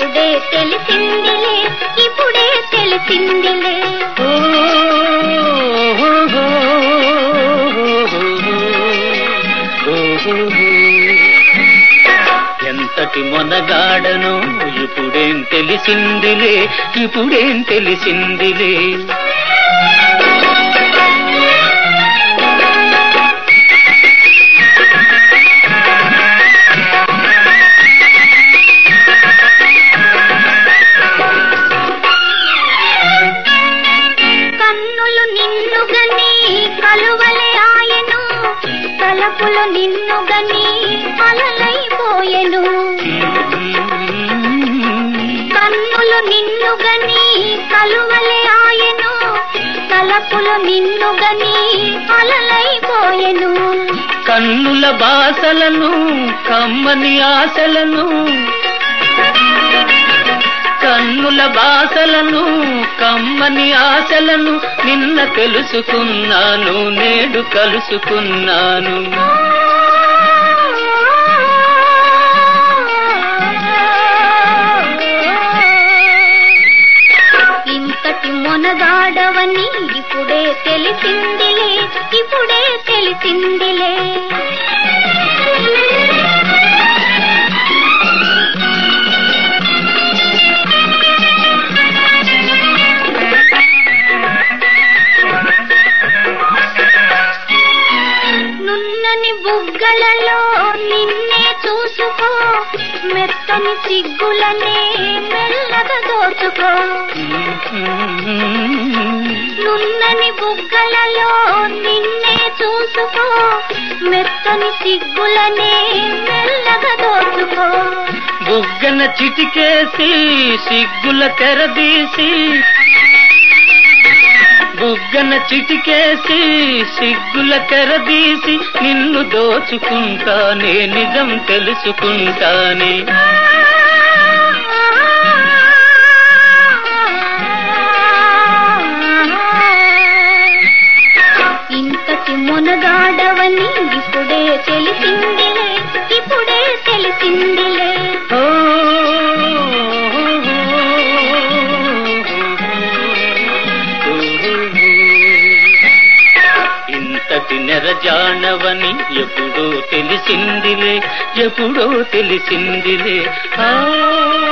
ఇప్పుడే తెలిసిందిలే ఇప్పుడే తెలిసిందిలే ఎంతటి మొనగాడను ఇప్పుడేం తెలిసిందిలే ఇప్పుడేం తెలిసిందిలే కన్నులు నిన్ను గని కలువలే ఆయను తలపులు నిన్ను గని అలలైపోయెను కన్నులు నిన్ను గని కలువలే ఆయను తలపులు నిన్ను గని అలలైపోయెను కన్నుల బాసలను కమ్మని ఆశలను కన్నుల బాసలను కమ్మని ఆశలను నిన్న తెలుసుకున్నాను నేడు కలుసుకున్నాను ఇంతటి మొనగాడవని ఇప్పుడే తెలిసిందిలే ఇప్పుడే తెలిసిందిలే నున్నని బుగ్గలలో నిన్నే చూసుకో మెత్తని సిగ్గులనే మెల్లగా దోచుకో నున్నని బుగ్గలలో నిన్నే చూసుకో మెత్తని సిగ్గులనే మెల్లగా దోచుకో బుగ్గన చిటికేసి సిగ్గుల తెరదీసి బుగ్గన చిటికేసి సిగ్గుల తెరదీసి నిన్ను దోచుకుంటానే నిజం తెలుసుకుంటానే ఇంతటి మునగాడవని ఇప్పుడే తెలిసిందిలే ఇప్పుడే తెలిసిందిలే ఓ ఇంతటి నెరజానవని ఎప్పుడో తెలిసిందిలే ఎప్పుడో తెలిసిందిలే ఆ